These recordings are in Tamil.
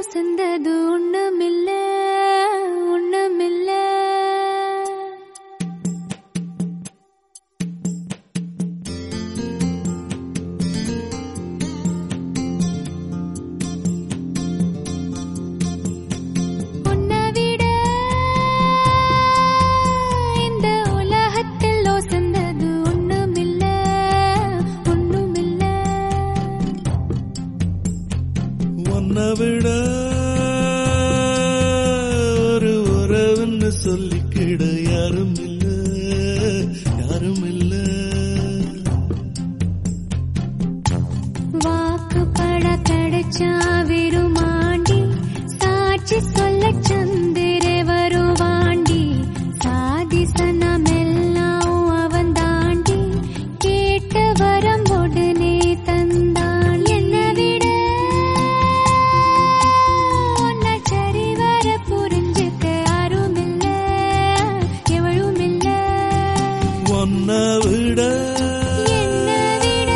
ஒசந்தது ஒண்ணுமில்ல ஒண்ணுமில்ல உன்னை விட இந்த உலகத்தில் ஒசந்தது ஒண்ணுமில்ல ஒண்ணுமில்ல உன்னை விட ஒரு உறவுன்னு சொல்லிக்கிட யாரும் இல்ல யாரும் இல்ல வாக்குப்பட கிடைச்சா விருமாண்டி சாட்சி சொல்ல சந்திரே வருவாண்டி சாதி சனமெல்லாம் அவன் தாண்டி கேட்ட வரம் உடனே தந்தான் என்னை விட உன்னை சரிவர புரிஞ்சுக்க யாருமில்ல எவளுமில்ல உன்னை விட என்னை விட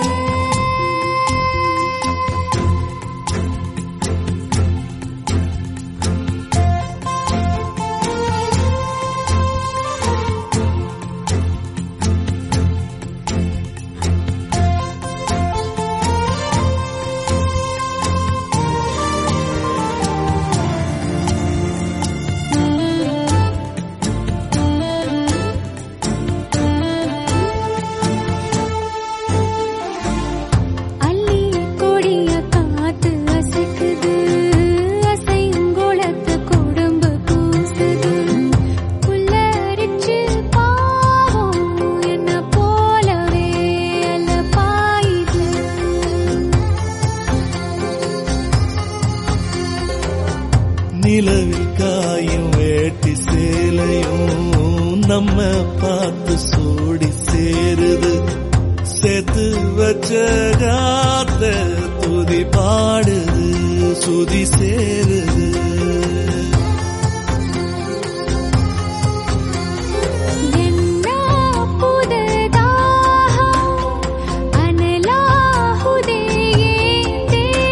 அள்ளி கொடிய காத்து அசைக்குது அசைங்குளத்து குடும்பு கூசுது புல்லரிச்சு பாவம் என்ன போலவே அல்ல பாயுது நிலவில் காயும் வேட்டி சேலையும் நம்ம பார்த்து சோடி சேருது சேர்த்து வச்ச காத்த துதி பாடுது சுதி சேருது என்ன புதுதாகம் அனலாகுதே என்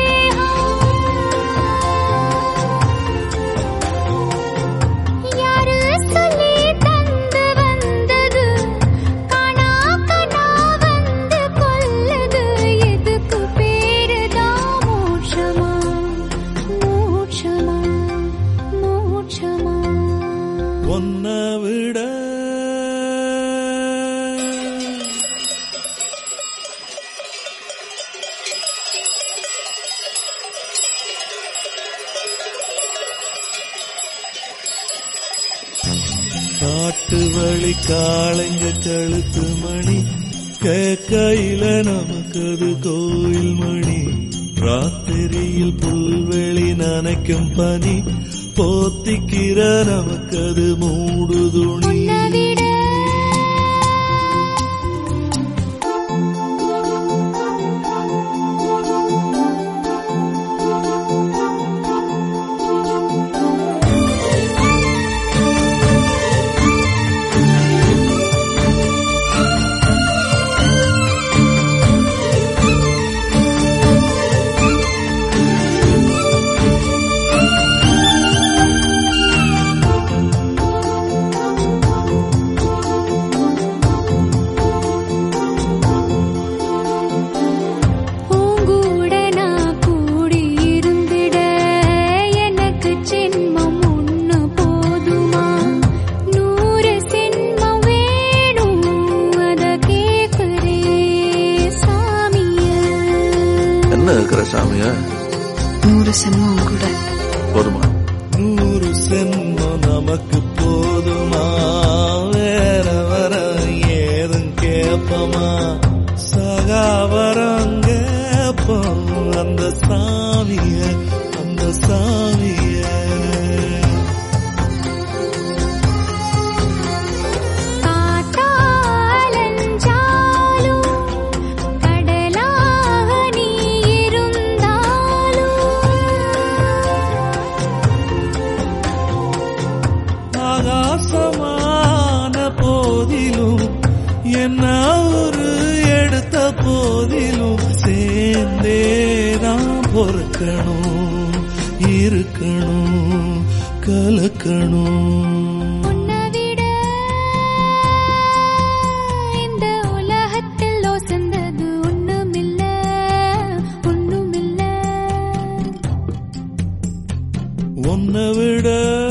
தேகம் யாரு சொல்லி தந்து வந்தது காணா கனா வந்து கொல்லுது எதுக்கு பேருதான் மோட்சமா மோட்சமா மோட்சமா ஒன்ன விட காட்டு வழி காளைங்க கழுத்து மணி கேக்கையில நமக்கு அது கோயில் மணி ராத்திரியில் புல்வெளி நனைக்கும் பனி போத்திக்கிற நமக்கு அது மூடு துணி உன்னை விட பூங்கூட நான் கூடி இருந்திட எனக்கு ஜென்மம் ஒண்ணு போதுமா நூறு ஜென்மம் வேணும் அத கேக்குறே சாமிய என்ன இருக்கிற சாமிய நூறு சென்மம் கூட போதுமா நூறு சென்மம் நமக்கு போதுமா வேற வர ஏதும் கேப்பமா சகாவரம் கேப்போம் அந்த சாமிய அந்த சாமிய காத்தாலஞ்சாலும் கடலாக நீ இருந்தாலும் ஆகாசமான போதிலும் என்ன ஒரு எடுத்த போதிலும் சேர்ந்தேதான் பொறுக்கணும் இருக்கணும் உன்னை விட இந்த உலகத்தில் ஒசந்தது ஒண்ணுமில்ல ஒண்ணுமில்ல உன்னை விட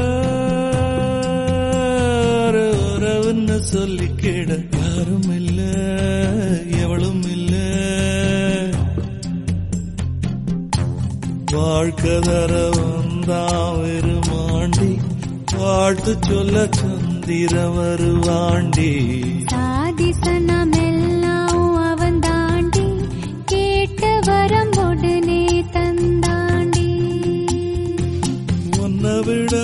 ஒரு உறவுன்னு சொல்லிக்கிட யாரும் இல்ல எவளும் இல்ல வாழ்க்கை தர வந்தான் வெறுமாண்டி வாழ்த்து சொல்ல சந்திர வருவாண்டி சாதிசனமெல்லாம் அவன் தாண்டி கேட்ட வரம் உடனே தந்தாண்டி உன்னை விட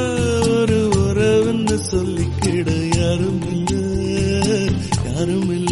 ஒரு உறவுன்னு சொல்லிக்கிட யாரும் இல்ல யாரும் இல்ல